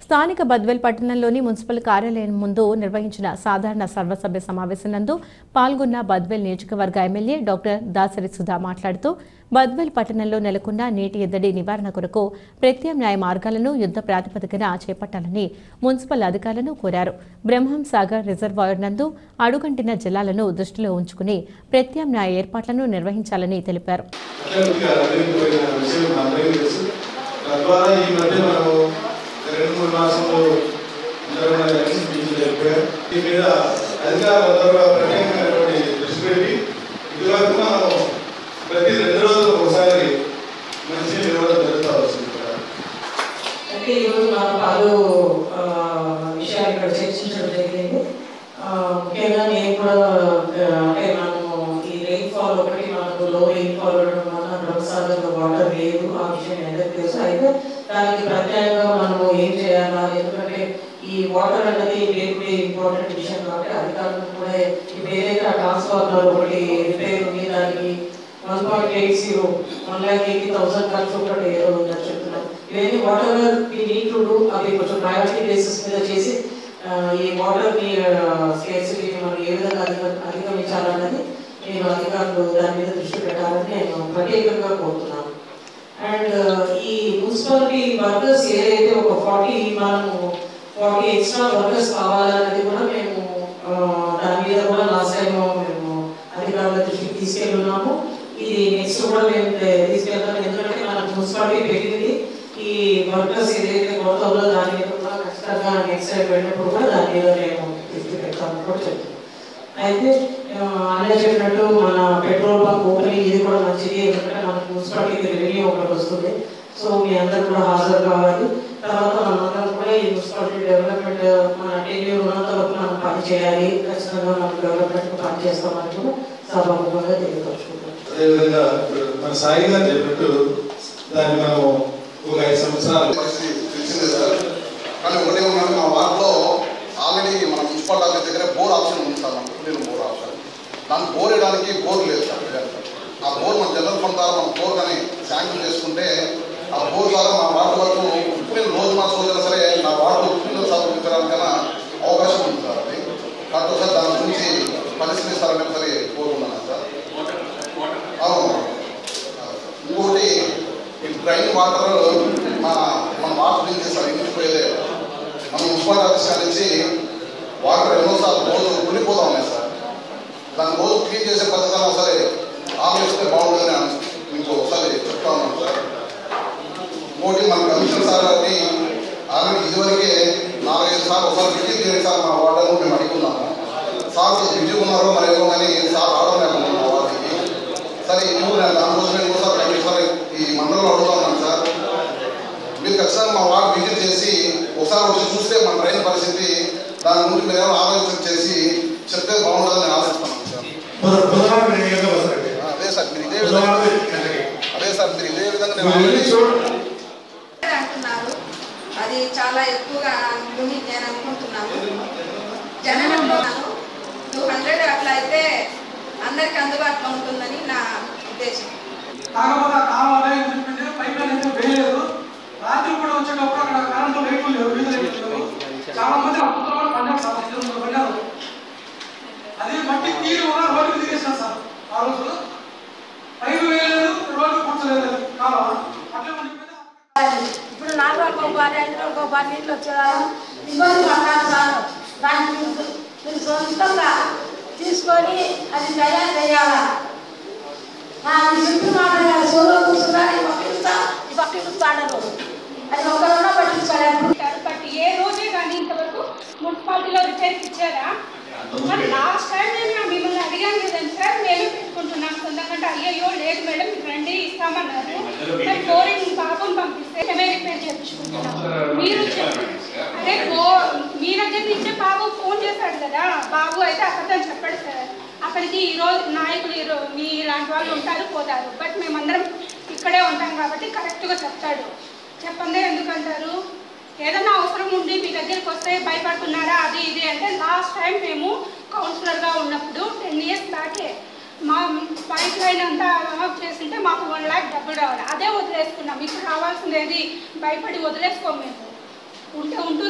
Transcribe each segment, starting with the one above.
స్థానిక బద్వేల్ పట్టణంలోని మున్సిపల్ కార్యాలయం ముందు నిర్వహించిన సాధారణ సర్వసభ్య సమావేశం నందు పాల్గొన్న బద్వేల్ నియోజకవర్గ ఎమ్మెల్యే డాక్టర్ దాసరి సుధా మాట్లాడుతూ బద్వేల్ పట్టణంలో నెలకొన్న నీటి ఎద్దడి నివారణ కొరకు ప్రత్యామ్నాయ మార్గాలను యుద్ధ ప్రాతిపదికన చేపట్టాలని మున్సిపల్ అధికారులను కోరారు బ్రహ్మం సాగర్ రిజర్వాయర్ నందు అడుగంటిన జలాలను దృష్టిలో ఉంచుకుని ప్రత్యామ్నాయ ఏర్పాట్లను నిర్వహించాలని తెలిపారు అత్యధిక అభివృద్ధిపోయిన విషయం మనందరికీ తెలుసు తద్వారా ఈ మధ్య మనము ఒక రెండు మూడు మాసంలో అందరూ మన ఎలక్షన్ మీటింగ్లు జరిపారు దీని మీద అధికారులందరూ కూడా ప్రత్యేకమైనటువంటి దృష్టి పెట్టి ఇదివరకు మనం ప్రతి రెండు రోజులకు ఒకసారి మంచి నిర్వహణ జరుగుతూ వస్తుంది ఇక్కడ అయితే ఈరోజు మనం పలు ఆ, విషయాలు ఇక్కడ చర్చించడం జరిగింది ఆ, ముఖ్యంగా నేను కూడా ఆ, అంటే మనము ఈ రెయిన్ ఫాల్ ఒకటి మనకు లో రెయిన్ ఫాల్ ఉండడం వల్ల బ్రహ్మసాగర్లో వాటర్ లేదు ఆ విషయం అందరికీ తెలుసు అయితే దానికి ప్రత్యేకంగా మనము ఏం చేయాలా ఎందుకంటే ఈ వాటర్ అనేది డే టు డే ఇంపార్టెంట్ విషయం కాబట్టి అధికారులు కూడా ఇప్పుడు ఏదైతే ఆ ట్రాన్స్ఫార్మర్ ఒకటి రిపేర్ ఉంది దానికి one point eight zero one lakh eighty thousand ఖర్చు ఒకటి ఏదో ఉందని చెప్తున్నాం ఇవన్నీ whatever we need to do అవి కొంచెం ప్రయారిటీ బేసిస్ మీద చేసి ఆ, ఈ వాటర్ ని స్కేర్సిటీని మనం ఏ విధంగా అధిగ అధిగమించాలన్నది నేను అధికారులు దాని మీద దృష్టి పెట్టాలని నేను ప్రత్యేకంగా కోరుతున్నాను అండ్ ఈ మున్సిపాలిటీ వర్కర్స్ ఏదైతే ఒక ఫార్టీ మనము ఫార్టీ ఎక్స్ట్రా వర్కర్స్ కావాలన్నది కూడా మేము ఆ, దాని మీద కూడా లాస్ట్ టైం మేము అధికారుల దృష్టికి తీసుకెళ్ళున్నాము ఇది నెక్స్ట్ కూడా మేము తే- తీసుకెళ్తాం ఎందుకంటే మనకు మున్సిపాలిటీ పెట్టింది ఈ వర్కర్స్ ఏదైతే కొరతలో దాని మీద కూడా ఖచ్చితంగా నెక్స్ట్ టైం వెళ్ళినప్పుడు కూడా దాని మీద మేము దృష్టి పెడతామని కూడా చెప్తున్నాం అయితే ఆ, అన్నయ్య చెప్పినట్టు మన పెట్రోల్ బంక్ ఓపెనింగ్ ఇది కూడా మంచిది ఎందుకంటే మనకు మున్సిపాలిటీకి రెవెన్యూ ఒకటి వస్తుంది సో మీ అందరు కూడా హాజరు కావాలి తర్వాత మనందరం కూడా ఈ మున్సిపాలిటీ డెవలప్మెంట్ మన టెన్యూర్ ఉన్నంత వరకు మనం పని చేయాలి ఖచ్చితంగా మనం డెవలప్మెంట్ పని చేస్తామని కూడా సభాముఖంగా తెలియపరుచుకుంటాం అదేవిధంగా ఇప్పుడు మన సాయి గారు చెప్పినట్టు దాన్ని మనం ఒక ఐదు సంవత్సరాలు పరిస్థితి తెలిసిందే సార్ కానీ ఒకటే ఉన్నాను మా వార్డులో ఆల్రెడీ మన మున్సిపల్ ఆఫీస్ దగ్గర బోర్ ఆప్షన్ ఉంది సార్ మనకు నేను బోర్ ఆప్షన్ దాన్ని బోర్ వేయడానికి బోర్ లేదు సార్ ప్రజెంట్. ఆ బోర్ మన జనరల్ ఫండ్ ద్వారా మనం బోర్ కానీ శాంక్షన్ చేసుకుంటే ఆ బోర్ ద్వారా మా వార్డు వరకు ఉప్పు రోజు మా రోజున సరే నా వార్డు ఉప్పు సమర్పించడానికైనా అవకాశం ఉంది సార్ అది కాబట్టి సార్ దాని గురించి పరిశీలిస్తారని సరే కోరుకున్నాను సార్ అవును ఇంకోటి ఈ డ్రైన్ వాటర్ మన మన వాటర్ క్లీన్ చేస్తారు ఇంటికి పోయేదే మన మున్సిపల్ ఆఫీస్ కాడ నుంచి వాటర్ ఎన్నోసార్లు రోజు ఉండిపోతా ఉన్నాయి సార్ దాన్ని రోజు క్లీన్ చేసే పద్ధతి సరే ఆలోచిస్తే బాగుంటుందని మీకు ఒకసారి చెప్తా ఉన్నాను సార్ ఇంకోటి మన కమిషనర్ సార్ గారిని ఆల్రెడీ ఇదివరకే నాలుగైదు సార్లు ఒకసారి విజిట్ చేయండి సార్ మా వార్డును మేము అడుగున్నాము సార్ బిజీ ఉన్నారో మరి ఏమో కానీ సార్ రావడం లేదు మా వార్డుకి సరే ఇప్పుడు నేను దానికోసమే ఇంకోసారి ఒకసారి ఈ మండలంలో అడుగుతా ఉన్నాను సార్ మీరు ఖచ్చితంగా మా వార్డు విజిట్ చేసి ఒకసారి వచ్చి చూస్తే మన ట్రైన్ పరిస్థితి దాని గురించి మీరు ఏమైనా ఆలోచన చేసి చెప్తే బాగుంటుందని నేను ఆలోచిస్తున్నాను సార్ బుధ- బుధవారం రెండు గంటలకు వస్తారండి ఆ, అదే సార్ మీరు ఇదే విధంగా బుధవారం గంటకి అదే సార్ మీరు ఇదే విధంగా నేను మీరు వెళ్ళి ఆల్రెడీ చూడండి అంటున్నారు అది చాలా ఎక్కువగా అని నేను అనుకుంటున్నాను జననంలో టూ హండ్రెడ్ అట్లా అయితే అందరికి అందుబాటులో ఉంటుందని నా ఉద్దేశం కాకపోతే ఆ కావాలి ఎందుకంటే పైప్ లైన్ అయితే వేయలేదు రాత్రి కూడా వచ్చేటప్పుడు అక్కడ కరెంటు లైట్లు లేవు వీధి లైట్లు లేవు చాలా మంది అద్భుతమైన పడ్డారు సార్ ఇద్దరు ముగ్గురు పడ్డారు అది మట్టి తీరు కూడా రోడ్డుకి దిగేసారు సార్ ఆ రోజు పైపు వేయలేదు రోడ్డు కూర్చోలేదు కాలువ అట్లే ఉండిపోయింది ఇప్పుడు నాలుగు రోజులకు ఒకసారి ఐదు రోజులకు ఒకసారి నీళ్ళు వచ్చేదాన్ని ఇబ్బంది పడ్డాను సార్ దాన్ని మీరు మీరు సొంతంగా తీసుకొని అది తయారు చేయాలా నా ఈ చుట్టూ మాట సోలో కూర్చున్నా ఈ పక్క ఇస్తా ఈ పక్క ఇస్తాడను అది ఒకరున్నా పట్టించుకోలేదు పెట్టారు బట్ ఏ రోజే కానీ ఇంతవరకు మున్సిపాలిటీలో రిపేర్కి ఇచ్చారా మరి లాస్ట్ టైం నేను మిమ్మల్ని అడిగాను కదండి సార్ మేమే పెట్టుకుంటున్నాం సొంతంగా అయ్యయ్యో లేదు మేడం మీకు రండి ఇస్తామన్నారు మరి బోరింగ్ బాబుని పంపిస్తే మేమే రిపేర్ చేయించుకుంటున్నాం మీరు చెప్ప- అదే బో మీ దగ్గర నుంచే బాబు ఫోన్ చేశాడు కదా బాబు అయితే అబద్ధం చెప్పాడు సార్ అక్కడికి ఈ రోజు నాయకులు ఈ రో- మీ లాంటి వాళ్ళు ఉంటారు పోతారు బట్ మేమందరం ఇక్కడే ఉంటాం కాబట్టి కరెక్ట్గా చెప్తాడు చెప్పండి ఎందుకంటారు ఏదైనా అవసరం ఉండి మీ దగ్గరికి వస్తే భయపడుతున్నారా అది ఇది అంటే లాస్ట్ టైం మేము కౌన్సిలర్గా ఉన్నప్పుడు టెన్ ఇయర్స్ బ్యాకే మా పైప్ లైన్ అంతా ఆఫ్ చేసింటే మాకు వన్ ల్యాక్ డబ్బులు రావాలి అదే వదిలేసుకున్నాం ఇప్పుడు రావాల్సింది ఏది భయపడి వదిలేసుకోము మేము ఉంటే ఉంటూ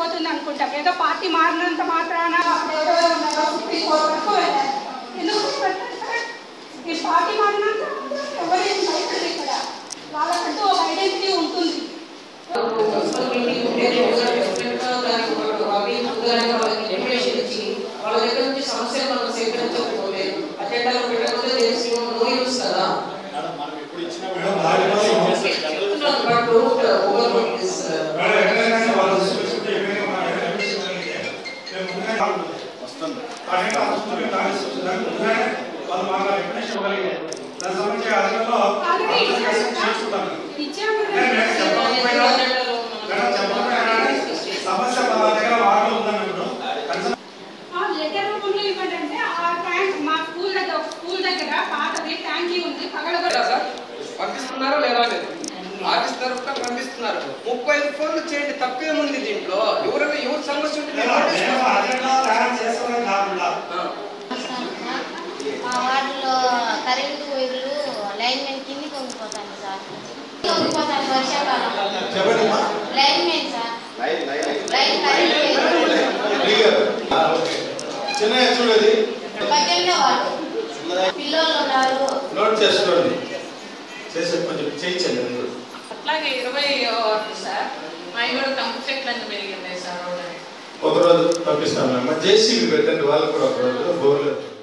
అయిపోతుంది అనుకుంటాం ఏదో పార్టీ మారినంత మాత్రాన ఏదో ఉన్నారో సుప్రీం కోర్టు వరకు వెళ్ళారు ఎందుకు భయపెడతారు సార్? ఈ పార్టీ మారినంత ఎవరేం భయపడరు ఇక్కడ వాళ్ళకంటూ ఒక ఐడెంటిటీ ఉంటుంది మున్సిపల్ మీటింగ్ ఉంటే రెగ్యులర్ డెఫినెట్గా దానికి ఒక అవి ముందుగానే వాళ్ళకి డెఫినేషన్ ఇచ్చి వాళ్ళ దగ్గర నుంచి సమస్యలు మనం సేకరించకపోతే అజెండాలో పెట్టకపోతే తెలిసి నో యూస్ కదా మేడం దానికోసం చెప్తున్నాను but don't overload this madam ఎక్కడైనా కానీ వాళ్ళు చూసుకుంటే ఎక్కడైనా మన ఎక్కడైనా చూసుకోగలిగితే మేము ముందుగానే వస్తాను కానీ ఆ చూసుకుంటే దాని దానికి ముందుగానే వాళ్ళు మాకు ఎక్కడైనా ఇవ్వగలిగితే దానికి సంబంధించి అధికంలో ఆల్రెడీ చేసుకుంటాను ఇచ్చాము నేను కదా. నేను చెప్పకపోయినా మేడం చెప్పకపోయినా కానీ సమస్య మా దగ్గర వార్డులో ఉందని ఇప్పుడు కనీసం ఆ లెటర్ రూపంలో ఇవ్వండి అంటే ఆ ట్యాంక్ మా స్కూల్ దగ్గర ఒక స్కూల్ దగ్గర పాతది ట్యాంకీ ఉంది పగలగొట్ట సార్ పంపిస్తున్నారో లేదా లేదు ఆఫీస్ తరఫున పంపిస్తున్నారు ముప్పై ఐదు ఫోన్లు చేయండి తప్పేముంది దీంట్లో ఎవరైనా ఎవరు సమస్య ఉంటే నేను నేను నేను పట్టించుకోను. అధికంగా తయారు చేసుకోవడం కాకుండా ఆ. మా వార్డులో కరెంటు వైర్లు లైన్ మెన్ కిందికి వంగిపోతాను సార్ వంగిపోతాను వర్షాకాలం చెప్పండి అమ్మా linemen sir line current వైర్లు క్లియర్ ఓకే చిన్న చూడది పద్దెనిమిదో వార్డు పిల్లలు ఉన్నారు నోట్ చేసుకోండి చేసే కొంచెం చేయించండి మీరు అట్లాగే ఇరవై సార్ మా కూడా కంపు చెట్లన్నీ పెరిగింది సార్ ఒక రోజు పంపిస్తాను జేసీబీ పెట్టండి వాళ్ళకు కూడా ఒక రోజు బోర్లు